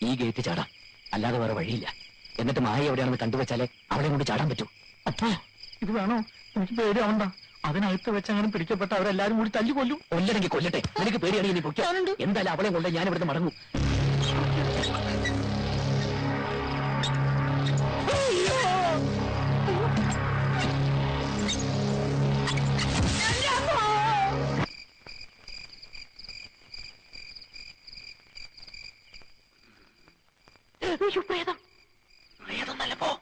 ഈ ഗേറ്റ് ചാടാം അല്ലാതെ വേറെ വഴിയില്ല എന്നിട്ട് മായ എവിടെയാണെന്ന് കണ്ടുവച്ചാലേ അവളെ കൊണ്ട് ചാടാൻ പറ്റൂ അപ്പോ ഇത് വേണോ എനിക്ക് പേടിയാവണ്ട അതിനകത്ത് വെച്ച് അങ്ങനെ പിടിക്കപ്പെട്ട അവരെല്ലാരും കൂടി തല്ലി കൊല്ലും കൊല്ലണമെങ്കിൽ കൊല്ലട്ടെ നിനക്ക് പേടിയാണെങ്കിൽ നീ പൊയ്ക്കോ എന്തായാലും അവളെ കൊണ്ട് ഞാൻ ഇവിടുന്ന് മടങ്ങും പ്രേതം പോ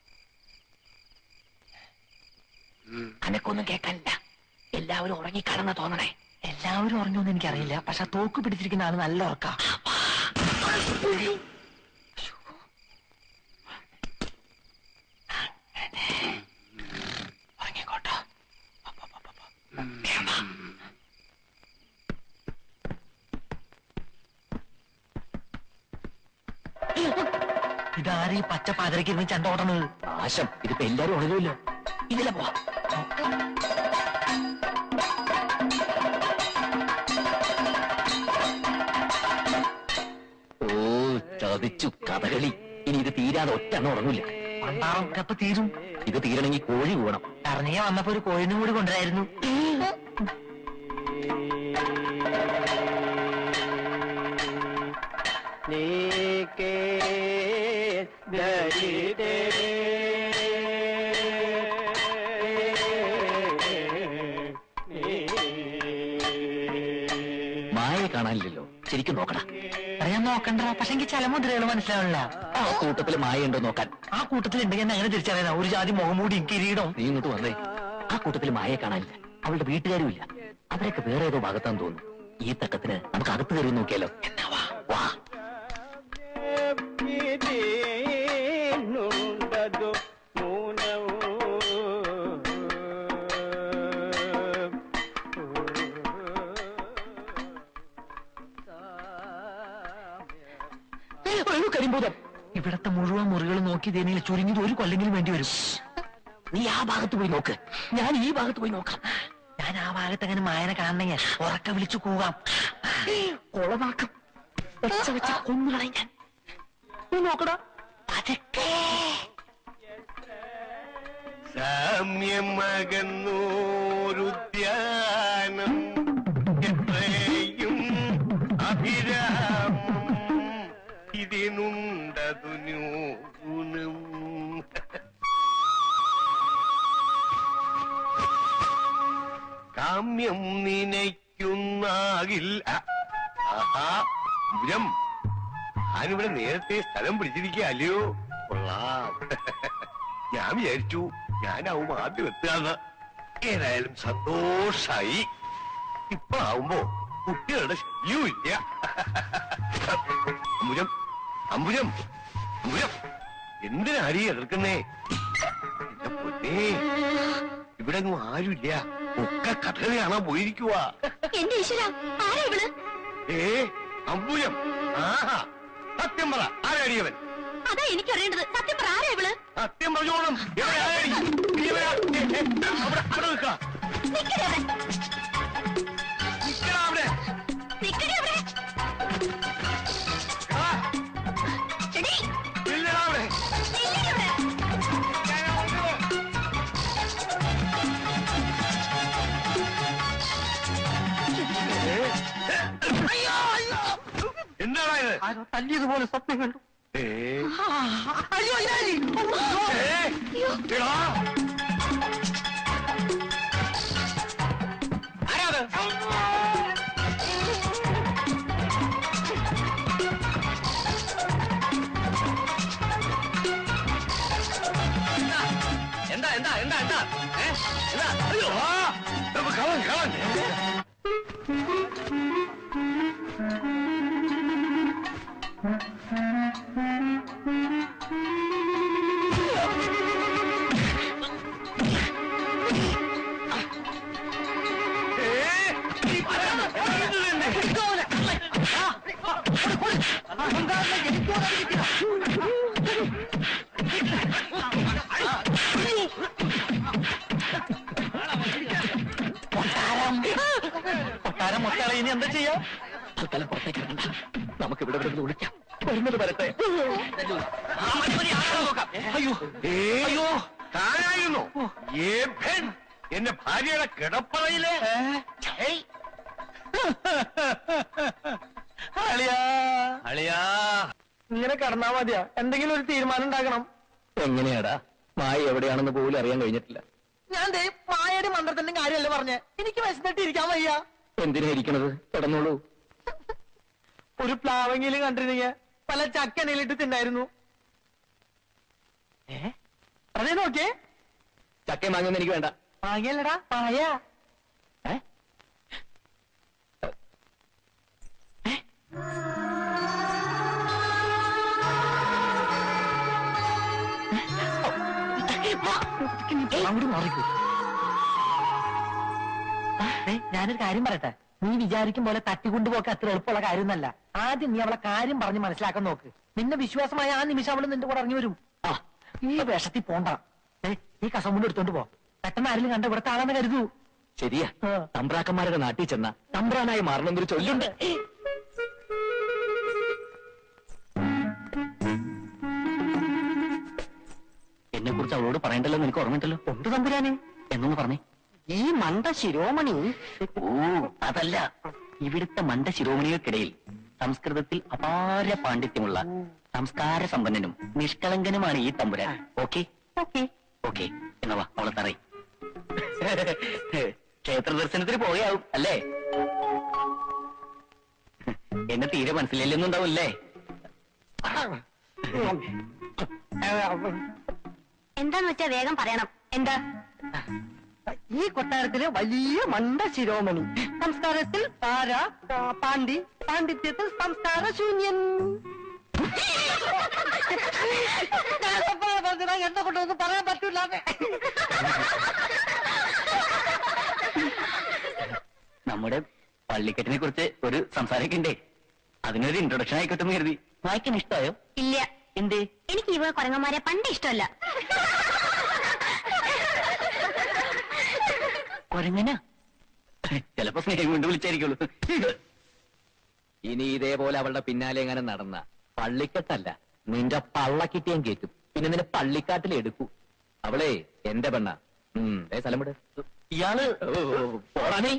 അനക്കൊന്നും കേൾക്കാനില്ല എല്ലാവരും ഉറങ്ങിക്കാണെന്ന് തോന്നണേ എല്ലാവരും ഉറങ്ങുമെന്ന് എനിക്കറിയില്ല പക്ഷെ ആ തോക്ക് പിടിച്ചിരിക്കുന്ന ആള് നല്ല ഉറക്കാ ഉറങ്ങിക്കോട്ടോ ഇതാരെ ഈ പച്ച പാതിരക്ക് ഇരുന്ന് ചണ്ട ഓടണത് നാശം ഇതിപ്പോ എല്ലാരും ഉണരുമല്ലോ ഇതിലെ പോവാ ഓ ചതിച്ചു കഥകളി ഇനി ഇത് തീരാതെ ഒറ്റ എണ്ണം ഉറങ്ങില്ല പണ്ടാറൊക്കെ അപ്പൊ തീരും ഇത് തീരണമെങ്കിൽ കോഴി കൂടണം ഇറങ്ങിയ വന്നപ്പോ ഒരു കോഴിനും കൂടി കൊണ്ടുവരായിരുന്നു നീക്കേ ദരിതേ മായയെ കാണാനില്ലല്ലോ ശരിക്കും നോക്കടാ അറിയാൻ നോക്കണ്ട പക്ഷെ എനിക്ക് ചില മുദ്രകൾ മനസ്സിലാവില്ല ആ കൂട്ടത്തിൽ മായ ഉണ്ടോ നോക്കാൻ ആ കൂട്ടത്തിൽ ഉണ്ടെങ്കിൽ എന്നെ അങ്ങനെ തിരിച്ചറിയാം ഒരു ജാതി മുഖംമൂടിയും കിരീടവും നീ ഇങ്ങോട്ട് വന്നേ ആ കൂട്ടത്തിൽ മായയെ കാണാനില്ല അവളുടെ വീട്ടുകാരും ഇല്ല അവരൊക്കെ വേറെ ഏതോ ഭാഗത്താന്ന് തോന്നുന്നു ഈ തക്കത്തിന് നമുക്ക് അകത്ത് കയറി നോക്കിയാലോ എന്നാ വാ വാ നുണ്ടതു കരിമ്പൂതം ഇവിടത്തെ മുഴുവൻ മുറികൾ നോക്കി തേനിയിൽ ചുരുങ്ങിയത് ഒരു കൊല്ലെങ്കിലും വേണ്ടി വരും നീ ആ ഭാഗത്ത് പോയി നോക്ക് ഞാൻ ഈ ഭാഗത്ത് പോയി നോക്കാം ഞാൻ ആ ഭാഗത്ത് അങ്ങനെ മായനെ കാണണമെങ്കിൽ ഉറക്കെ വിളിച്ചു കൂകാം കൊളവാക്കും ഒച്ച വെച്ച കൊന്നുകളയും ഞാൻ നീ നോക്കടാ പതുക്കെ സാമ്യമകന്നൂരുദ്യാനം എത്രയും അഭിരാമം ഇതിനുണ്ടതു ന്യൂനം കാമ്യം നിനയ്ക്കുന്നാകിൽ ആഹാ ഇവരം ഞാനിവിടെ നേരത്തെ സ്ഥലം പിടിച്ചിരിക്കുക അല്ലയോ കൊള്ളാം ഞാൻ വിചാരിച്ചു ഞാനാവും ആദ്യം എത്തുകയെന്ന് ഏതായാലും സന്തോഷായി ഇപ്പോഴാവുമ്പോ കുട്ടികളുടെ ശല്യവും ഇല്ല അമ്പുജം അമ്പുജം അമ്പുജം എന്തിനാടി എതിർക്കുന്നേ എന്റെ പൊന്നേ ഇവിടെ ഒന്നും ആരുമില്ല ഒക്കെ കഥകളി കാണാൻ പോയിരിക്കുക എന്റെ ഈശ്വര ആരാ ഇവള് ഏ അമ്പുജം ആഹാ സത്യം പറ ആരാടിയവൻ അതാ എനിക്കറിയേണ്ടത് സത്യം പറ ആരാ ഇവള് സത്യം പറഞ്ഞോളും എവിടെ ആരാടി? ഇവനാ? ഏ, ഏ, അവിടെ അവിടെ നിൽക്ക നിക്കടി അവിടെ നിൽക്കടാ അവിടെ നിക്കടി അവിടെ ആ, എടീ, നില്ലെടാ അവിടെ നില്ലടി അവിടെ ഞാൻ വന്നത്. ഏ, ഏ, അയ്യോ, അയ്യോ. എന്താടാ ഇത് ആരോ തല്ലിയതുപോലെ സ്വപ്നം കണ്ടു ഏ, അയ്യോ ഇതാരി. ഏ, എടാ. ആരാത്? എന്താ എന്താ എന്താ എന്താ ഏ? എന്താ അയ്യോ, ആ, നമുക്ക് കളൻ കളൻ കൊട്ടാരം മൊട്ടാളെ ഇനി എന്താ ചെയ്യാ തൽക്കാലം പുറത്തേക്ക് ഇറങ്ങണ്ട നമുക്ക് ഇവിടെ ഇവിടെ വിളിക്കാം വരുന്നത് വരട്ടെ അയ്യോ അയ്യോ താനായിരുന്നു ഏഭൻ എന്റെ ഭാര്യയുടെ കിടപ്പറയിലെ ഛേയ്. അളിയാ അളിയാ ഇങ്ങനെ കടന്നാ മതിയാ എന്തെങ്കിലും ഒരു തീരുമാനം ഉണ്ടാക്കണം എങ്ങനെയാടാ മായ എവിടെയാണെന്ന് പോലും അറിയാൻ കഴിഞ്ഞിട്ടില്ല ഞാൻ ദേ മായയുടെ മന്ത്രത്തിന്റെ കാര്യമല്ലേ പറഞ്ഞേ എനിക്ക് വിശന്നിട്ട് ഇരിക്കാൻ വയ്യ എന്തിനാ ഇരിക്കണത് കിടന്നോളൂ ഒരു പ്ലാവെങ്കിലും കണ്ടിരുന്നെങ്കിൽ പല ചക്കനയിലിട്ട് തിന്നായിരുന്നു ഏ അതേ നോക്കിയേ ചക്കയും വാങ്ങുന്ന എനിക്ക് വേണ്ട മാങ്ങയല്ലടാ പായ ഏ? അങ്ങോട്ട് മാറിക്കൂ ഏ, ഞാനൊരു കാര്യം പറയട്ടെ നീ വിചാരിക്കും പോലെ തട്ടിക്കൊണ്ടുപോക്ക് അത്ര എളുപ്പമുള്ള കാര്യമൊന്നല്ല ആദ്യം നീ അവളെ കാര്യം പറഞ്ഞ് മനസ്സിലാക്കാൻ നോക്ക് നിന്നെ വിശ്വാസമായ ആ നിമിഷം അവള് നിന്റെ കൂടെ ഇറങ്ങി വരും ആ ഈ വേഷത്തിൽ പോണ്ട ഏ, ഈ കസമുണ്ട് എടുത്തോണ്ട് പോ പെട്ടെന്ന് ആരെങ്കിലും കണ്ട ഇവിടുത്തെ ആളെന്ന് കരുതൂ ശരിയാ ആ. തമ്പ്രാക്കന്മാരുടെ നാട്ടിൽ ചെന്ന തമ്പ്രാനായി മാറണമെന്നൊരു ചൊല്ലുണ്ട് എന്നെ കുറിച്ച് അവളോട് പറയണ്ടല്ലോ എന്ന് എനിക്ക് ഓർമ്മയുണ്ടല്ലോ എന്ത് തമ്പുരാന് എന്നൊന്ന് പറഞ്ഞേ ഈ മണ്ട ശിരോമണി ഓ അതല്ല ഇവിടുത്തെ മണ്ട ശിരോമണികൾക്കിടയിൽ സംസ്കൃതത്തിൽ അപാര പാണ്ഡിത്യമുള്ള സംസ്കാര സമ്പന്നനും നിഷ്കളങ്കനുമാണ് ഈ തമ്പുരാൻ ഓക്കെ ഓക്കെ ഓക്കെ എന്നാ വാ അവളെ തറയി ക്ഷേത്ര ദർശനത്തിന് പോയാവും അല്ലേ എന്നെ തീരെ മനസ്സിലായില്ലെന്നുണ്ടാവില്ലേ എന്താന്ന് വെച്ചാ വേഗം പറയണം എന്താ ഈ കൊട്ടാരത്തിലെ വലിയ മണ്ട ശിരോമണി സംസ്കാരത്തിൽ പാര ആ, പാണ്ഡി പാണ്ഡിത്യത്തിൽ സംസ്കാര ശൂന്യൻ എന്നെ കൊണ്ടൊന്നും പറയാൻ പറ്റൂല നമ്മുടെ പള്ളിക്കെട്ടിനെ കുറിച്ച് ഒരു സംസാരമൊക്കെ ഉണ്ടേ അതിനൊരു ഇൻട്രൊഡക്ഷൻ ആയിക്കോട്ടെ എന്ന് കരുതി വായിക്കാൻ ഇഷ്ടമായോ ഇല്ല എന്തേ എനിക്ക് ഇവ കുരങ്ങന്മാരെ പണ്ട് ഇഷ്ടമല്ല കൊരങ്ങന ചിലപ്പോ സ്നേഹം കൊണ്ട് വിളിച്ചായിരിക്കുള്ളൂ ഇനി ഇതേപോലെ അവളുടെ പിന്നാലെ എങ്ങനെ നടന്ന പള്ളിക്കെട്ടല്ല നിന്റെ പള്ളക്കിട്ടിയാൻ കേറ്റും പിന്നെ നിന്നെ പള്ളിക്കാട്ടിൽ എടുക്കൂ അവളെ എന്റെ പെണ്ണ ഉം ദേ സ്ഥലം വിട് ഇയാള് പോടാനേ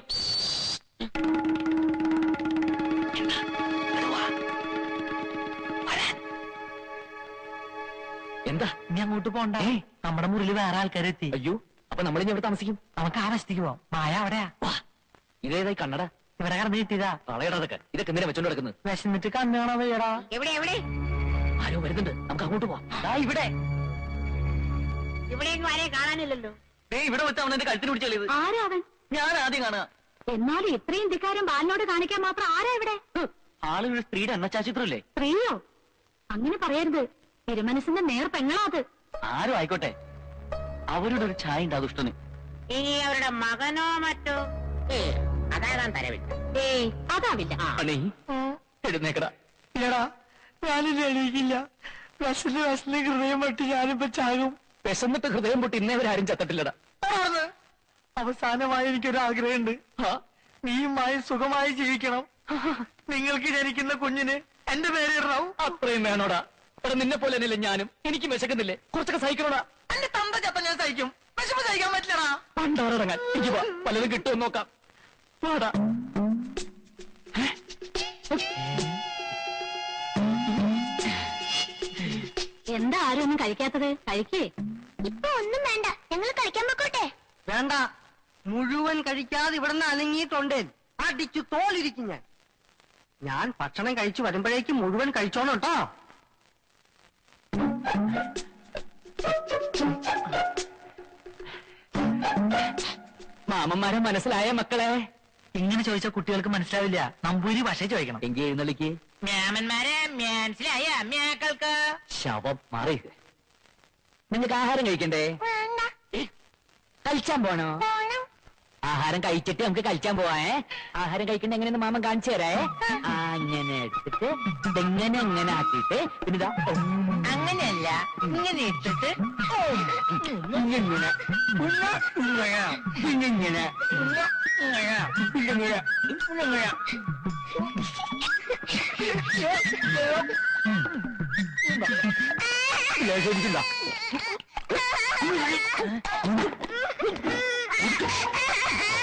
എന്താ ഇനി അങ്ങോട്ട് പോണ്ട നമ്മുടെ മുറിയിൽ വേറെ ആൾക്കാരെത്തി അയ്യോ അപ്പൊ നമ്മളിനി എവിടെ താമസിക്കും നമുക്ക് ആ വശത്തേക്ക് പോവാം മായ അവിടെയാ വാ ഇതേതായി കണ്ണട ഇവിടെ കിടന്ന് കിട്ടിയതാ കളയടാ അതൊക്കെ ഇതൊക്കെ എന്തിനാ വെച്ചോണ്ട് കിടക്കുന്നത് വിശന്നിട്ട് കണ്ണു കാണാൻ വയ്യടാ എവിടെ എവിടെ ആരോ വരുന്നുണ്ട് നമുക്ക് അങ്ങോട്ട് പോവാം ദാ ഇവിടെ ഇവിടെയൊന്നും ആരെയും കാണാനില്ലല്ലോ ദേ ഇവിടെ വെച്ച് അവൻ എന്റെ കഴുത്തിന് പിടിച്ചു കളിയത് ആരാ അവൻ ഞാൻ ആദ്യം കാണുക എന്നാലും ഇത്രയും ധിക്കാരം ബാലിനോട് കാണിക്കാൻ മാത്രം ആരാ ഇവിടെ ആള് ഒരു സ്ത്രീയുടെ എണ്ണച്ചാചിത്രല്ലേ സ്ത്രീയോ അങ്ങനെ പറയരുത് തിരുമനസിന്റെ നേർ പെങ്ങളാ അത് ആരും ആയിക്കോട്ടെ അവരുടെ ഒരു ഛായ ഉണ്ട് ആ ദുഷ്ടന് ഇനി അവരുടെ മകനോ മറ്റോ ഏ അതാകാൻ തരവില്ല ഏയ് അതാവില്ല അണേ എഴുന്നേക്കടാ ഇല്ലടാ ഞാനില്ല എണീക്കില്ല വിശന്ന് വിശന്ന് ഹൃദയം പറ്റി ഞാനിപ്പോ ചാകും വിശന്നിട്ട് ഹൃദയം പൊട്ടി ഇന്നേ വരെ ആരും ചത്തട്ടില്ലടാ ആർന്ന്? അവസാനമായി എനിക്കൊരു ആഗ്രഹമുണ്ട് നീയുമായി സുഖമായി ജീവിക്കണം നിങ്ങൾക്ക് ജനിക്കുന്ന കുഞ്ഞിന് എന്റെ പേര് ഇടണം അത്രയും വേണോടാ ഇവിടെ നിന്നെ പോലെ തന്നെയല്ലേ ഞാനും എനിക്ക് വിശക്കുന്നില്ലേ കുറച്ചൊക്കെ സഹിക്കണോടാ എന്റെ തന്ത ചത്ത ഞാൻ സഹിക്കും വിശപ്പ് സഹിക്കാൻ പറ്റില്ലടാ പണ്ടാറടങ്ങാൻ എനിക്ക് വാ പലതും കിട്ടുമെന്ന് നോക്കാം വാടാ എന്താ ആരും ഒന്നും കഴിക്കാത്തത് കഴിക്കേ ഇപ്പൊ ഒന്നും വേണ്ട ഞങ്ങൾ കഴിക്കാൻ പൊക്കോട്ടെ വേണ്ട മുഴുവൻ കഴിക്കാതെ ഇവിടുന്ന് അനങ്ങിയിട്ടുണ്ടേ അടിച്ചു തോലിരിക്കും ഞാൻ ഞാൻ ഭക്ഷണം കഴിച്ചു വരുമ്പോഴേക്കും മുഴുവൻ കഴിച്ചോണം കേട്ടോ മാമന്മാരെ മനസ്സിലായ മക്കളെ ഇങ്ങനെ ചോദിച്ചാൽ കുട്ടികൾക്ക് മനസ്സിലാവില്ല നമ്പൂരി ഭാഷ ചോദിക്കണം എങ്കിൽ എഴുന്നള്ളിക്ക് മ്യാമന്മാരെ മനസ്സിലായ മ്യാക്കൾക്ക് ശവം മാറി നിങ്ങൾക്ക് ആഹാരം കഴിക്കണ്ടേ കഴിച്ചാൻ പോണോ ആഹാരം കഴിച്ചിട്ട് നമുക്ക് കഴിച്ചാൻ പോവാേ ആഹാരം കഴിക്കണ്ട എങ്ങനെയെന്ന് മാമൻ കാണിച്ചു തരേ ആ, അങ്ങനെ എടുത്തിട്ട് ഇതെങ്ങനെ എങ്ങനെ ആക്കിയിട്ട് പിന്നെ ഇതാ അങ്ങനെയല്ല ഇങ്ങനെ ഇട്ടിട്ട് ഇങ്ങനെ പിന്നെ ഇങ്ങനെ ലേശം ഇരിക്കണ്ട ആ